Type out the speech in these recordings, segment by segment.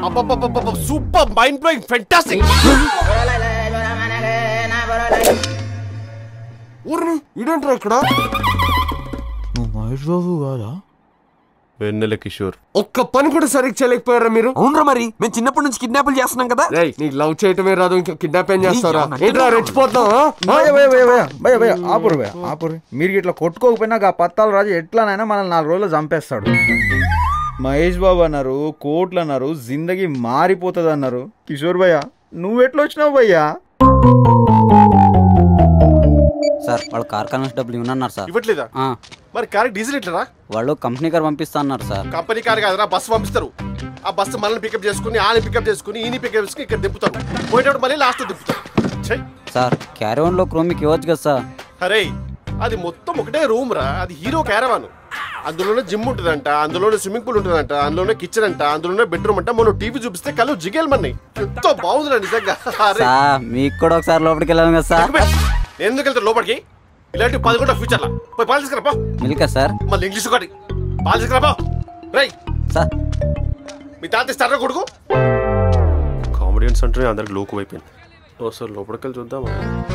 అబ్బబ్బబ్బబ్బ super mind blowing fantastic ఊరు ఇదేంట్రా ఇక్కడ నువ్వు మహేష్ బాబు కాదా వెన్నెల కిషోర్ ఒక్క పని కూడా సరిగ్గా చేయలేకపోయారా మీరు అవునరా మరి మేము చిన్నప్పటి నుంచి కిడ్నాపులు చేస్తున్నాం కదా రేయ్ నీకు లవ్ చేయటమే రాదు ఇంకా కిడ్నాప్ ఏం చేస్తారా ఏంట్రా రెచ్చిపోతాం భయ భయ భయ భయ భయ భయ ఆపురు భయ ఆపురు మీరు ఇట్లా కొట్టుకోకపోయినా ఆ పత్తాల రాజు ఎట్లానైనా మనల్ని నాలుగు రోజులు చంపేస్తాడు మహేష్ బాబు అన్నారు కోట్లు అన్నారు జిందగీ మారిపోతుంది అన్నారు కిషోర్ భయ్య నువ్వు ఎట్లా వచ్చినావు భయ్యా సార్ వాళ్ళు కార్ కన్వెన్స్ డబ్బులు ఇవ్వనన్నారు సార్ ఇవ్వట్లేదా ఆ, మరి కార్ డీజిల్ ఎట్లరా వాళ్ళు కంపెనీ కార్ పంపిస్తా అన్నారు సార్ కంపెనీ కార్ కాదురా బస్సు పంపిస్తారు ఆ బస్సు మనల్ని పికప్ చేసుకుని ఆని పికప్ చేసుకుని ఈని పికప్ చేసుకుని ఇక్కడ దింపుతారు పోయేటప్పుడు మళ్ళీ లాస్ట్ దింపుతారు ఛై, సార్ క్యారీ లో క్రోమికి ఇవ్వచ్చు కదా సార్ అరే అది మొత్తం ఒకటే రూమ్ రా అది హీరో క్యారవాన్ అందులోనే జిమ్ ఉంటుందంట అందులోనే స్విమ్మింగ్ పూల్ ఉంటుందంట అందులోనే కిచెన్ అంట అందులోనే బెడ్రూమ్ అంట మనం టీవీ చూపిస్తే కళ్ళు జిగేలమన్నాయి ఎంతో బాగుందిరా నిజంగా అరే సార్ మీకు కూడా ఒకసారి లోపలికి వెళ్ళాను కదా సార్ నేను ఎందుకు వెళ్తాను లోపలికి ఇలాంటి పదకొండ ఫ్యూచర్ లా పోయి పాలు తీసుకురా పో మిల్కా సార్ మళ్ళీ ఇంగ్లీష్ ఒకటి పాలు తీసుకురా పో రై సార్ మీ తాత ఇస్తారా కొడుకు కామెడియన్స్ అంటే అందరికి లోకు అయిపోయింది ఒకసారి లోపలికి వెళ్ళి చూద్దామా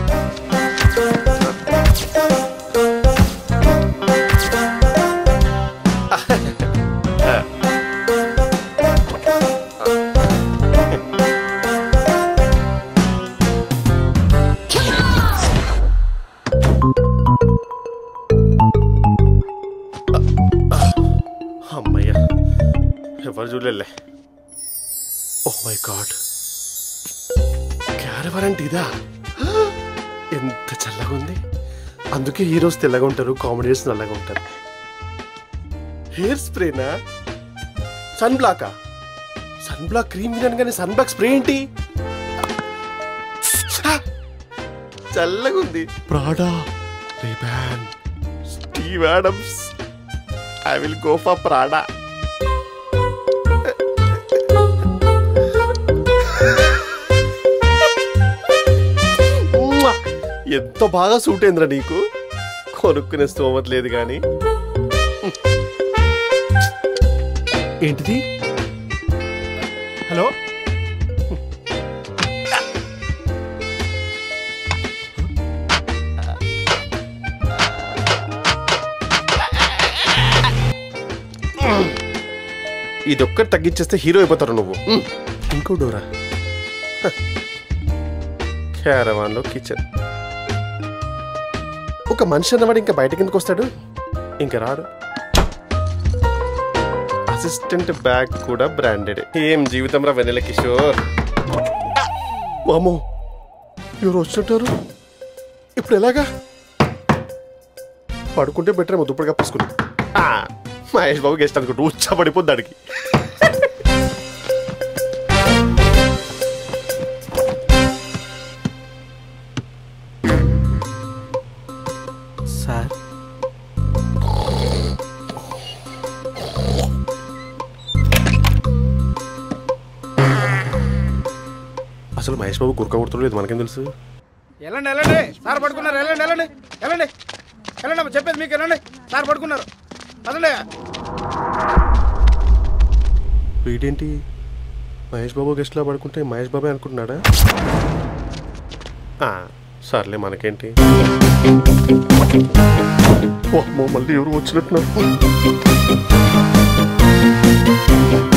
అమ్మయ్యా ఎవరు చూడలే ఓ మై గాడ్ క్యారవర్ అంటే ఇదా ఎంత చల్లగా ఉంది అందుకే హీరోస్ తెల్లగా ఉంటారు కామెడీస్ నల్లగా ఉంటారు హెయిర్ స్ప్రేనా సన్ బ్లాకా సన్ బ్లాక్ క్రీమ్ వినాను కానీ సన్ బ్లాక్ స్ప్రే ఏంటి ఛా! చల్లగా ఉంది Prada ribbon Steve Adams I will go for Prada ఉమ్మా! ఎంత బాగా సూట్ అయిందిరా నీకు కొనుక్కునే స్తోమత లేదు కానీ ఏంటిది హలో ఇది ఒక్కటి తగ్గించేస్తే హీరో అయిపోతారు నువ్వు ఇంకో డోరా క్యారవాన్లో కిచెన్ ఒక మనిషి అన్నవాడు ఇంకా బయట కిందకు వస్తాడు ఇంకా రాడు అసిస్టెంట్ బ్యాగ్ కూడా బ్రాండెడ్ ఏం జీవితం రా వెన్నెల కిషోర్ వామో ఎవరు వచ్చినట్టారు ఇప్పుడు ఎలాగా పడుకుంటే బెటర్ ఏమో దుప్పటి కప్పేసుకుని ఆ, మహేష్ బాబు గెస్ట్ అనుకుంటూ ఉచ్చబడిపోద్ది దానికి సార్ అసలు మహేష్ బాబు గురక కొడుతుండలేదు మనకేం తెలుసు వెళ్ళండి వెళ్ళండి సార్ పడుకున్నారు వెళ్ళండి వెళ్ళండి వెళ్ళండి వెళ్ళండి అమ్మ, చెప్పేది మీకు వెళ్ళండి సార్ పడుకున్నారు అదండి వీడేంటి మహేష్ బాబు గెస్ట్లో పడుకుంటే మహేష్ బాబే అనుకుంటున్నాడా ఆ, సర్లే మనకేంటి ఓ, అమ్మో, మళ్ళీ ఎవరు వచ్చినట్టున్నారు